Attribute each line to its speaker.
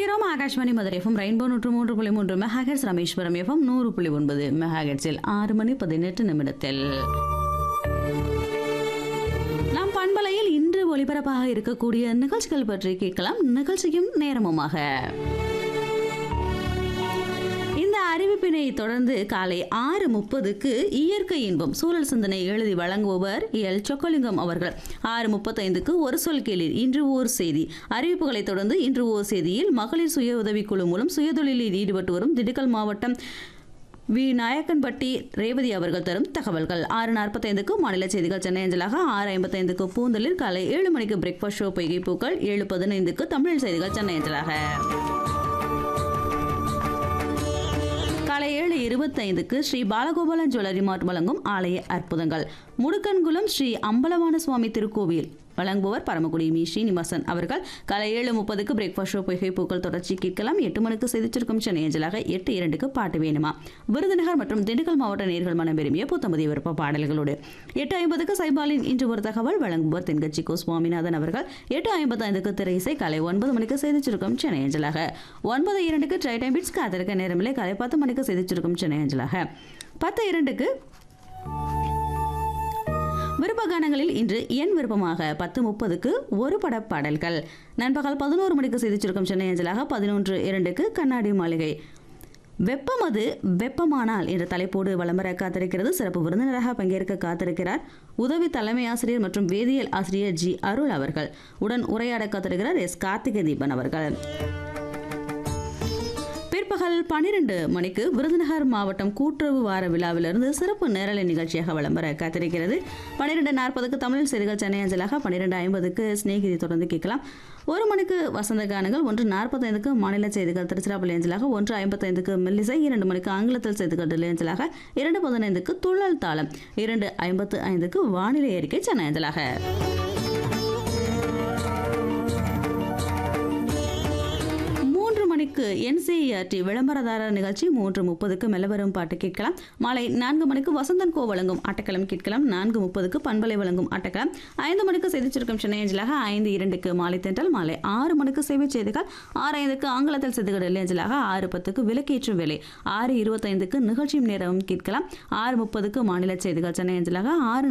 Speaker 1: இணைந்திருக்கிறோம் Akashvani Madurai FM rainbow நூற்று மூன்று புள்ளி மூன்று மெகாஹெட்ஸ் ராமேஸ்வரம் எஃப்எம் நூறு புள்ளி ஒன்பது மெகாஹெட்ஸில் ஆறு மணி பதினெட்டு நிமிடத்தில் நாம் பண்பலையில் இன்று ஒளிபரப்பாக இருக்கக்கூடிய நிகழ்ச்சிகள் பற்றி கேட்கலாம் நிகழ்ச்சியும் நேரமுமாக இந்த அறிவிப்பினை தொடர்ந்து காலை ஆறு முப்பதுக்கு இயற்கை இன்பம் சூழல் சிந்தனை எழுதி வழங்குபவர் எல் சொக்கலிங்கம் அவர்கள் ஆறு முப்பத்தைந்துக்கு ஒரு சொல் கேளிர் இன்று ஓர் செய்தி அறிவிப்புகளை தொடர்ந்து இன்று ஓர் செய்தியில் மகளிர் சுய உதவிக்குழு மூலம் சுயதொழிலில் ஈடுபட்டு வரும் திண்டுக்கல் மாவட்டம் வி நாயக்கன்பட்டி ரேவதி அவர்கள் தரும் தகவல்கள் ஆறு நாற்பத்தைந்துக்கு மாநில செய்திகள் சென்னை அஞ்சலாக ஆறு ஐம்பத்தைந்துக்கு பூந்தலில் காலை ஏழு மணிக்கு பிரேக்ஃபாஸ்ட் ஷோ பொய்கை பூக்கள் ஏழு பதினைந்துக்கு தமிழ் செய்திகள் சென்னை அஞ்சலாக காலை ஏழு இருபத்தைந்துக்கு ஸ்ரீ பாலகோபாலன் ஜுவல்லரி மார்ட் வழங்கும் ஆலய அற்புதங்கள் முடுக்கன்குளம் ஸ்ரீ அம்பலவான சுவாமி திருக்கோவில் வழங்குபவர் பரமக்குடி மீ ஸ்ரீனிவாசன் அவர்கள் காலை ஏழு முப்பதுக்கு பிரேக்ஃபாஸ்ட் ஷோ பொய்கை பூக்கள் தொடர்ச்சி கேட்கலாம் எட்டு மணிக்கு செய்திச்சிருக்கும் சென்னை அஞ்சலாக எட்டு இரண்டுக்கு பாட்டு வேணுமா விருதுநகர் மற்றும் திண்டுக்கல் மாவட்ட நேர்கள் மனம் விரும்பிய புத்தமதி விருப்ப பாடல்களோடு எட்டு ஐம்பதுக்கு சைபாலின் இன்று ஒரு தகவல் வழங்குபவர் தென்கட்சி கோ சுவாமிநாதன் அவர்கள் எட்டு ஐம்பத்தைந்துக்கு திரை இசை காலை ஒன்பது மணிக்கு செய்திச்சிருக்கும் சென்னை அஞ்சலாக ஒன்பது இரண்டுக்கு ட்ரை டைம் பிட்ஸ் காத்திருக்க நேரமில்லை காலை பத்து மணிக்கு செய்திச்சிருக்கும் சென்னை அஞ்சலாக பத்து இரண்டுக்கு விருப்ப கானங்களில் இன்று என் விருப்பமாக பத்து முப்பதுக்கு ஒரு பட பாடல்கள் நண்பகல் பதினோரு மணிக்கு செய்திச்சிருக்கும் சென்னை அஞ்சலாக பதினொன்று இரண்டுக்கு கண்ணாடி மாளிகை வெப்பம் அது வெப்பமானால் என்ற தலைப்போடு விளம்பர காத்திருக்கிறது சிறப்பு விருந்தினராக பங்கேற்க காத்திருக்கிறார் உதவி தலைமை ஆசிரியர் மற்றும் வேதியியல் ஆசிரியர் ஜி அருள் அவர்கள் உடன் உரையாட காத்திருக்கிறார் எஸ் கார்த்திகை தீபன் அவர்கள் பிற்பகல் பனிரெண்டு மணிக்கு விருதுநகர் மாவட்டம் கூட்டுறவு வார விழாவிலிருந்து சிறப்பு நேரலை நிகழ்ச்சியாக விளம்பர காத்திருக்கிறது பன்னிரெண்டு நாற்பதுக்கு தமிழ் செய்திகள் சென்னை அஞ்சலாக பன்னிரெண்டு ஐம்பதுக்கு சிநேகிதி தொடர்ந்து கேட்கலாம் ஒரு மணிக்கு வசந்த கானங்கள் ஒன்று நாற்பத்தைந்துக்கு மாநில செய்திகள் திருச்சிராப்பள்ளி அஞ்சலாக ஒன்று ஐம்பத்தைந்துக்கு மெல்லிசை இரண்டு மணிக்கு ஆங்கிலத்தில் செய்திகள் டெல்லி அஞ்சலாக இரண்டு பதினைந்துக்கு துள்ளல் தாளம் இரண்டு ஐம்பத்து ஐந்துக்கு வானிலை அறிக்கை சென்னை அஞ்சலாக மூன்று மணிக்கு என்சிஇஆர்டி விளம்பரதாரர் நிகழ்ச்சி மூன்று முப்பதுக்கு மெல்லவரும் பாட்டு கேட்கலாம் மாலை நான்கு மணிக்கு வசந்தன் கோ வழங்கும் ஆட்டக்களம் கேட்கலாம் நான்கு முப்பதுக்கு பண்பலை வழங்கும் ஆட்டக்களம் ஐந்து மணிக்கு செய்திச் சுருக்கம் சென்னை அஞ்சலாக ஐந்து இரண்டுக்கு மாலை தென்றல் மாலை ஆறு மணிக்கு செய்திச் செய்திகள் ஆறு ஐந்துக்கு ஆங்கிலத்தில் செய்திகள் டெல்லி அஞ்சலாக ஆறு பத்துக்கு விலக்கேற்றும் வேலை ஆறு இருபத்தைந்துக்கு நிகழ்ச்சியும் நேரமும் கேட்கலாம் ஆறு முப்பதுக்கு மாநில செய்திகள் சென்னை அஞ்சலாக ஆறு